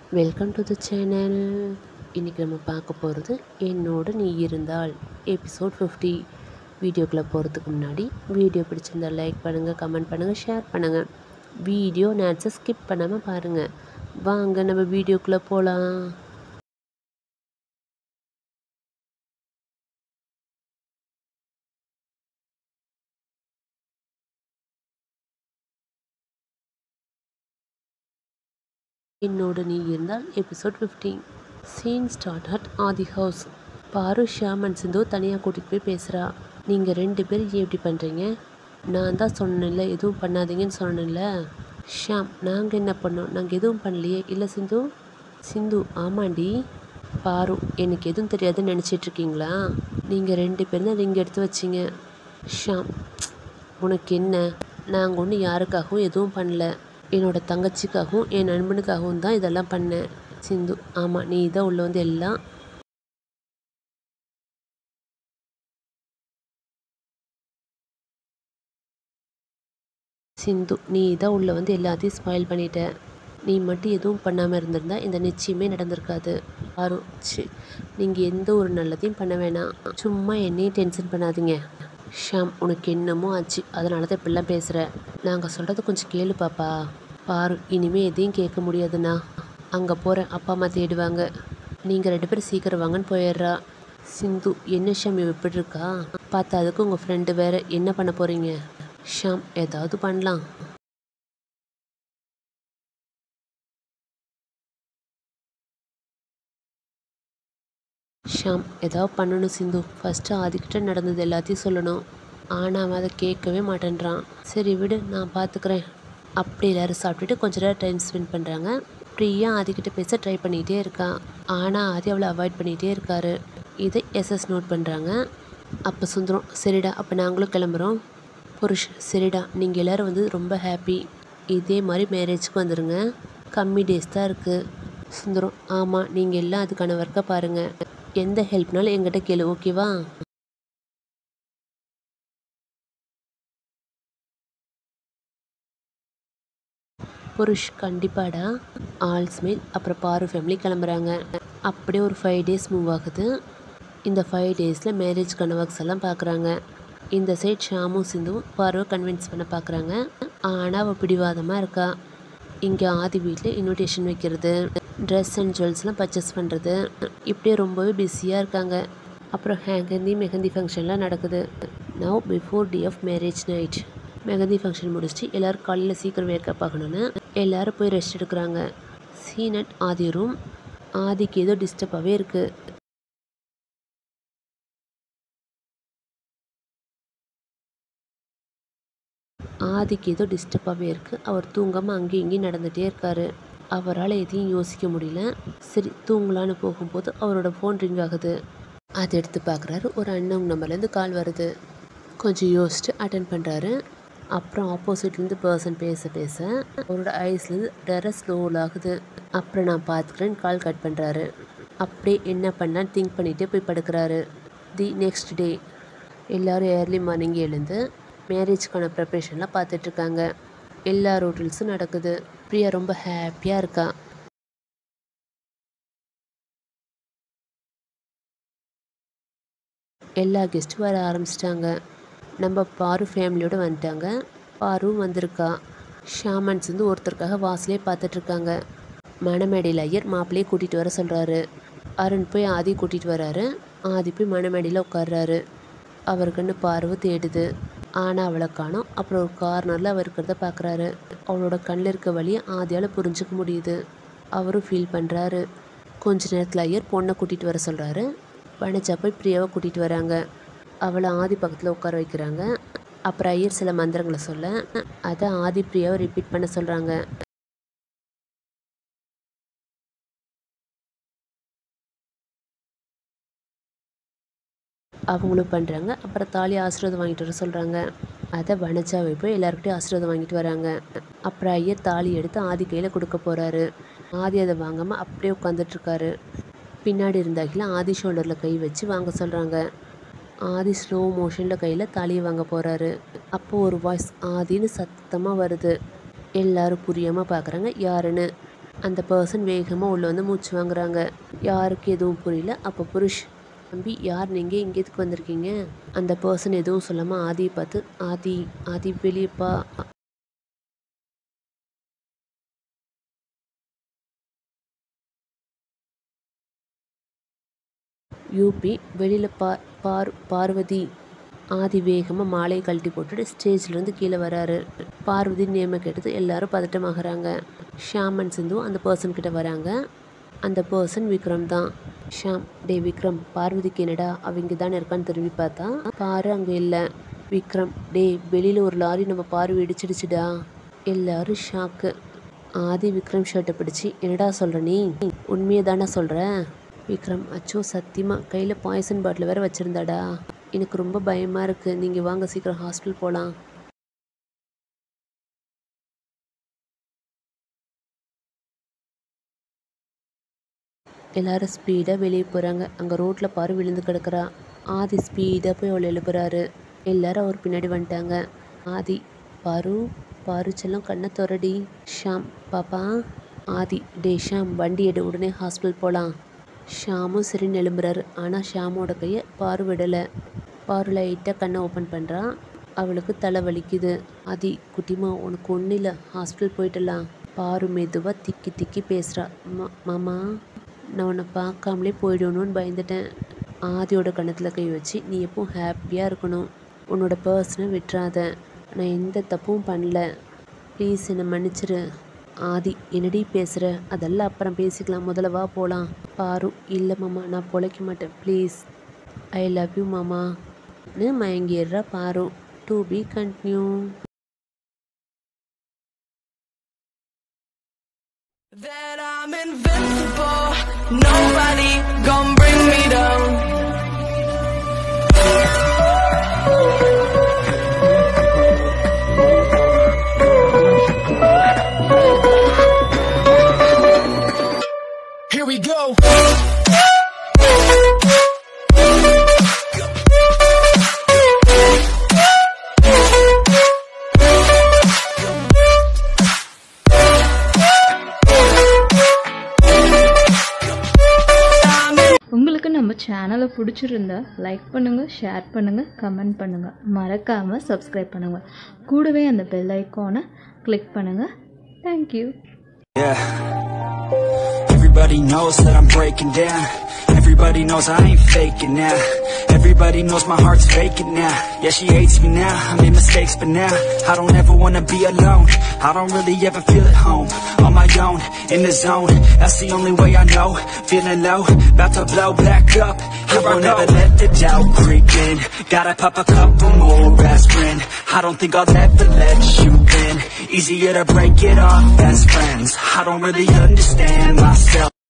Welcome to the channel இன்றைக்கி நம்ம பார்க்க போகிறது என்னோட நீ இருந்தால் எபிசோட் ஃபிஃப்டி வீடியோக்குள்ளே போகிறதுக்கு முன்னாடி வீடியோ பிடிச்சிருந்தா லைக் பண்ணுங்கள் கமெண்ட் பண்ணுங்கள் ஷேர் பண்ணுங்கள் வீடியோ நேட்ஸை ஸ்கிப் பண்ணாமல் பாருங்கள் வாங்க நம்ம வீடியோக்குள்ளே போகலாம் என்னோட நீ இருந்தால் episode fifteen scene start at Aadhi house பாரு ஷியாம் அண்ட் சிந்து தனியாக கூட்டிகிட்டு போய் பேசுகிறா நீங்கள் ரெண்டு பேரும் ஏன் இப்படி பண்ணுறீங்க நான் தான் சொன்னேன்ல எதுவும் பண்ணாதீங்கன்னு சொன்னேன்ல ஷியாம் நாங்கள் என்ன பண்ணோம் நாங்கள் எதுவும் பண்ணலையே இல்லை சிந்து சிந்து ஆமாண்டி பாரு எனக்கு எதுவும் தெரியாதுன்னு நினச்சிட்டு இருக்கீங்களா நீங்கள் ரெண்டு பேரும் தான் ரிங் எடுத்து வச்சிங்க ஷியாம் உனக்கு என்ன நாங்கள் ஒன்றும் யாருக்காகவும் எதுவும் பண்ணல என்னோட தங்கச்சிக்காகவும் என் நண்பனுக்காகவும் தான் இதெல்லாம் பண்ணேன் சிந்து ஆமாம் நீ தான் உள்ள வந்து எல்லாம் சிந்து நீ தான் உள்ள வந்து எல்லாத்தையும் ஸ்பாயில் பண்ணிட்ட நீ மட்டும் எதுவும் பண்ணாமல் இருந்திருந்தா இந்த நிச்சயமே நடந்திருக்காது ஆரு சி நீங்கள் எந்த ஒரு நல்லதையும் பண்ண வேணாம் சும்மா என்னையும் டென்ஷன் பண்ணாதீங்க ஷாம் உனக்கு என்னமோ ஆச்சு அதனால தான் இப்படிலாம் பேசுகிற நாங்கள் சொல்கிறத கொஞ்சம் கேளு பாப்பா பாரு இனிமேல் எதையும் கேட்க முடியாதுண்ணா அங்கே போகிறேன் அப்பா அம்மா தேடுவாங்க நீங்கள் ரெண்டு பேரும் சீக்கிரம் வாங்கன்னு போயிடுறா சிந்து என்ன ஷாம் இவ எப்படி இருக்கா பார்த்தா அதுக்கு உங்கள் ஃப்ரெண்டு வேறு என்ன பண்ண போகிறீங்க ஷாம் ஏதாவது பண்ணலாம் ஷாம் ஏதாவது பண்ணணும் சிந்து ஃபஸ்ட்டு அதுக்கிட்ட நடந்தது எல்லாத்தையும் சொல்லணும் ஆனால் அவன் அதை கேட்கவே மாட்டேன்றான் சரி விடு நான் பார்த்துக்கிறேன் அப்படி எல்லோரும் சாப்பிட்டுட்டு கொஞ்ச நேரம் டைம் ஸ்பெண்ட் பண்ணுறாங்க பிரியா ஆதிக்கிட்ட பேச ட்ரை பண்ணிகிட்டே இருக்கான் ஆனால் ஆதி அவளை அவாய்ட் பண்ணிகிட்டே இருக்காரு இதை எஸ்எஸ் நோட் பண்ணுறாங்க அப்போ சுந்தரம் சரிடா அப்போ நாங்களும் கிளம்புறோம் புருஷ் சரிடா நீங்கள் எல்லோரும் வந்து ரொம்ப ஹாப்பி இதே மாதிரி மேரேஜ்க்கு வந்துடுங்க கம்மி டேஸ் தான் இருக்குது சுந்தரம் ஆமாம் நீங்கள் எல்லாம் அதுக்கான ஒர்க்கை பாருங்கள் எந்த ஹெல்ப்னாலும் எங்கிட்ட கேளு ஓகேவா புருஷ் கண்டிப்பாடா ஆல் ஸ்மெயில் அப்புறம் பாரு ஃபேமிலி கிளம்புறாங்க அப்படியே ஒரு ஃபைவ் டேஸ் மூவ் ஆகுது இந்த ஃபைவ் டேஸில் மேரேஜ்க்கான ஒர்க்ஸ் எல்லாம் பார்க்குறாங்க இந்த சைட் ஷாமும் சிந்துவும் பார்வை கன்வின்ஸ் பண்ண பார்க்குறாங்க ஆனால் அவள் பிடிவாதமாக இருக்கா இங்கே ஆதி வீட்டில் இன்விடேஷன் வைக்கிறது ட்ரெஸ் அண்ட் ஜுவல்ஸ்லாம் பர்ச்சேஸ் பண்ணுறது இப்படியே ரொம்பவே பிஸியாக இருக்காங்க அப்புறம் ஹேங்கந்தி மெஹந்தி ஃபங்க்ஷன்லாம் நடக்குது now before day of marriage night mehndi function முடிச்சுட்டு எல்லோரும் காலையில் சீக்கிரம் வேக்கப் ஆகணும்னு எல்லோரும் போய் ரெஸ்ட் எடுக்கிறாங்க சீனட் ஆதி ரூம் ஆதிக்கு ஏதோ டிஸ்டர்பாகவே இருக்குது ஆதிக்கு ஏதோ டிஸ்டர்பாகவே இருக்குது அவர் தூங்காமல் அங்கேயும் இங்கேயும் நடந்துகிட்டே இருக்கார் அவரால் எதையும் யோசிக்க முடியல சரி தூங்கலான்னு போகும்போது அவரோட ஃபோன் ரிங் ஆகுது அதை எடுத்து பார்க்குறாரு ஒரு அண்ணன் நம்பர்லேருந்து கால் வருது கொஞ்சம் யோசிச்சுட்டு அட்டன் பண்ணுறாரு அப்புறம் ஆப்போசிட்லேருந்து பர்சன் பேச பேச அவரோட ஐஸ்லேருந்து டெர ஸ்லோவில் ஆகுது அப்புறம் நான் பார்த்துக்கிறேன்னு கால் கட் பண்ணுறாரு அப்படியே என்ன பண்ணான்னு திங்க் பண்ணிகிட்டே போய் படுக்கிறாரு தி நெக்ஸ்ட் டே எல்லோரும் ஏர்லி மார்னிங் எழுந்து மேரேஜ்க்கான ப்ரிப்ரேஷன்லாம் பார்த்துட்ருக்காங்க எல்லா ரூட்டில்ஸும் நடக்குது பிரியா ரொம்ப ஹாப்பியாக இருக்கா எல்லா கெஸ்ட்டும் வர ஆரம்பிச்சிட்டாங்க நம்ம பாரு ஃபேமிலியோடு வந்துட்டாங்க பாரும் வந்திருக்கா ஷாமன்ஸ் வந்து ஒருத்தருக்காக வாசலே பார்த்துட்ருக்காங்க மணமேடையில் ஐயர் மாப்பிள்ளையே கூட்டிகிட்டு வர சொல்கிறாரு அருண் போய் ஆதி கூட்டிகிட்டு வராரு ஆதி போய் மணமேடையில் உட்கார்றாரு அவருக்குன்னு பார்வை தேடுது ஆனால் அவளை காணோம் அப்புறம் ஒரு கார்னரில் அவர் இருக்கிறத பார்க்குறாரு அவளோட கண்ணில் இருக்க வழியை ஆதியால் புரிஞ்சுக்க முடியுது அவரும் ஃபீல் பண்ணுறாரு கொஞ்ச நேரத்தில் ஐயர் பொண்ணை கூட்டிகிட்டு வர சொல்கிறாரு வனஜா போய் பிரியாவை கூட்டிகிட்டு வராங்க அவளை ஆதி பக்கத்தில் உட்கார வைக்கிறாங்க அப்புறம் ஐயர் சில மந்திரங்களை சொல்ல அதை ஆதி பிரியாவை ரிப்பீட் பண்ண சொல்கிறாங்க அவங்களும் பண்ணுறாங்க அப்புறம் தாலி ஆசீர்வாதம் வாங்கிட்டு வர சொல்கிறாங்க அதை வனஜாவை போய் எல்லாருக்கிட்டையும் ஆசீர்வாதம் வாங்கிட்டு வராங்க அப்புறம் ஐயர் தாலி எடுத்து ஆதி கையில் கொடுக்க போகிறாரு ஆதி அதை வாங்காமல் அப்படியே உட்காந்துட்ருக்காரு பின்னாடி இருந்த அகில ஆதி ஷோல்டரில் கை வச்சு வாங்க சொல்கிறாங்க ஆதி ஸ்லோ மோஷனில் கையில் தாலியை வாங்க போகிறாரு அப்போது ஒரு வாய்ஸ் ஆதின்னு சத்தமாக வருது எல்லாரும் புரியாமல் பார்க்குறாங்க யாருன்னு அந்த பர்சன் வேகமாக உள்ளே வந்து மூச்சு வாங்குறாங்க யாருக்கு எதுவும் புரியல அப்போ புருஷ் தம்பி யார் நீங்கள் இங்கே எதுக்கு வந்திருக்கீங்க அந்த பர்சன் எதுவும் சொல்லாமல் ஆதியை பார்த்து ஆதி ஆதி வெளியப்பா யூபி வெளியில் பா பார் பார்வதி ஆதி வேகமாக மாலையை கழட்டி போட்டுட்டு ஸ்டேஜ்லேருந்து கீழே வராரு பார்வதி நேம கேட்டது எல்லாரும் பதட்டமாகறாங்க ஷாமன் சிந்து அந்த பர்சன் கிட்ட வராங்க அந்த பர்சன் விக்ரம் தான் ஷாம் டே விக்ரம் பார்வதிக்கு என்னடா அவங்க தானே இருக்கான்னு திரும்பி பார்த்தா பாரு அங்கே இல்லை விக்ரம் டே வெளியில் ஒரு லாரி நம்ம பார்வை இடிச்சிடுச்சுடா எல்லாரும் ஷாக்கு ஆதி விக்ரம் ஷர்ட்டை பிடிச்சி என்னடா சொல்கிற நீ உண்மையை தானே சொல்கிற விக்ரம் அச்சோ சத்தியமாக கையில் பாய்சன் பாட்டில் வேற வச்சுருந்தாடா எனக்கு ரொம்ப பயமாக இருக்குது நீங்கள் வாங்க சீக்கிரம் ஹாஸ்பிட்டல் போகலாம் எல்லாரும் ஸ்பீடாக வெளியே போகிறாங்க அங்கே ரோட்டில் பாரு விழுந்து கிடக்குறா ஆதி ஸ்பீடாக போய் அவளை எழுப்புறாரு எல்லாரும் அவர் பின்னாடி வந்துட்டாங்க ஆதி பாரு பாரு செல்லம் கண்ணை துறடி ஷாம் பாப்பா ஆதி டே ஷாம் வண்டி எடு உடனே ஹாஸ்பிட்டல் போகலாம் ஷாமும் சரி எழும்புறாரு ஆனால் ஷாமோட கையை பாரு விடலை பாரு லைட்டாக கண்ணை ஓப்பன் பண்ணுறான் அவளுக்கு தலை வலிக்குது ஆதி குட்டிமா உனக்கு ஒன்றும் இல்லை ஹாஸ்பிட்டல் போயிட்டலாம் பாரு மெதுவாக திக்கி திக்கி பேசுகிறா மாமா நான் உன்னை பார்க்காமலே போயிடணும்னு பயந்துட்டேன் ஆதியோட கணத்தில் கை வச்சு நீ எப்பவும் ஹாப்பியாக இருக்கணும் உன்னோட பர்சனை விட்டுறாத நான் எந்த தப்பும் பண்ணல ப்ளீஸ் என்னை மன்னிச்சிரு ஆதி என்னடி பேசுகிற அதெல்லாம் அப்புறம் பேசிக்கலாம் முதல்ல வா போகலாம் பாரு இல்லை மாமா நான் பொழைக்க மாட்டேன் ப்ளீஸ் ஐ லவ் யூ மாமான்னு மயங்கிடுறா பாரு to be continue That I'm invincible, nobody gon' bring me down. Here we go. உங்களுக்கு நம்ம சேனலை பிடிச்சிருந்தா லைக் பண்ணுங்கள் ஷேர் பண்ணுங்கள் கமெண்ட் பண்ணுங்கள் மறக்காமல் சப்ஸ்கிரைப் பண்ணுங்கள் கூடவே அந்த பெல் ஐக்கானை கிளிக் பண்ணுங்கள் thank you Yeah. Everybody knows that I'm breaking down. Everybody knows I ain't faking now. Everybody knows my heart's faking now. Yeah, she hates me now. I made mistakes, but now I don't ever wanna be alone. I don't really ever feel at home. On my own, in the zone. That's the only way I know. Feeling low, about to blow back up. I won't ever let the doubt creep in. Gotta pop a couple more aspirin. I don't think I'll ever let you in. Easier to break it off best friends. I don't really understand myself.